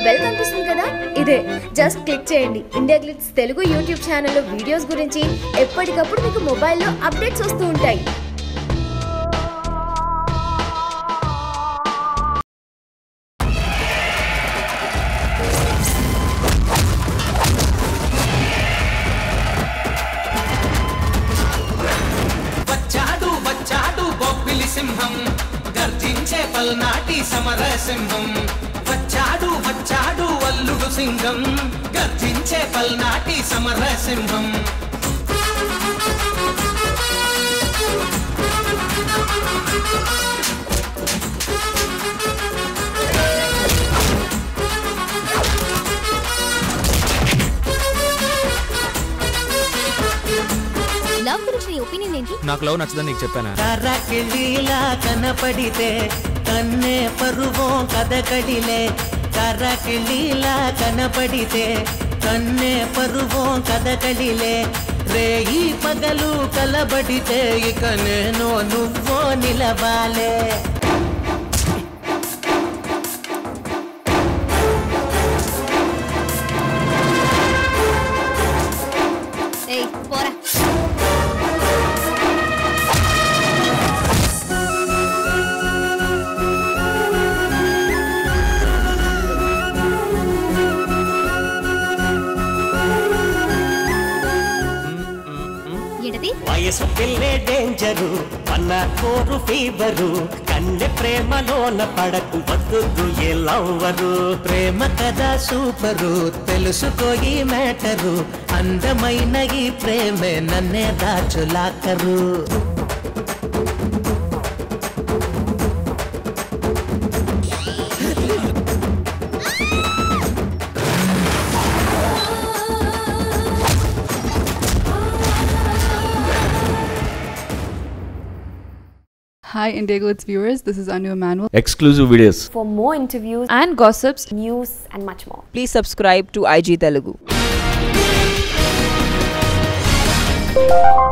Bell కనిపిస్తుంది కదా ఇదే జస్ట్ క్లిక్ చేయండి ఇండియా గ్లిట్స్ తెలుగు యూట్యూబ్ ఛానల్లో వీడియోస్ గురించి ఎప్పటికప్పుడు మీకు మొబైల్లో అప్డేట్స్ వస్తూ ఉంటాయి వచ్చాడు వచ్చాడు బొబ్బిలి సింహం గర్జించే పల్నాటి సమర సింహం వచ్చాడు వచ్చాడు అల్లుడు సింహం గర్జించే పల్నాటి సమర సింహం లవ్ గురించి నీ ఒపీనియన్ ఏంటి నాకు లవ్ నచ్చదని నీకు చెప్పానా కరకిళీలా కనపడితే కన్నే పరువం కదకడిలే కరకిళీలా కనపడితే కన్నే పరువం కదకడిలే రేయి పగలు కలబడితే ఇక నేను నువ్వో నిలవాలే ఏయ్ పోరా ఏంటది వయసు పిల్లే డేంజరు అన్న కోరు ఫీవరు కన్నె ప్రేమలోన పడకు వద్దు ఏ లవ్వరు ప్రేమ కదా సూపరు తెలుసుకో ఈ మ్యాటరు అందమైన ఈ ప్రేమే నన్నే దాచులాకరు Hi, Indigo It's viewers. This is Anu Emanuel. exclusive videos For more interviews, and gossips, news, and much more. please subscribe to IG Telugu.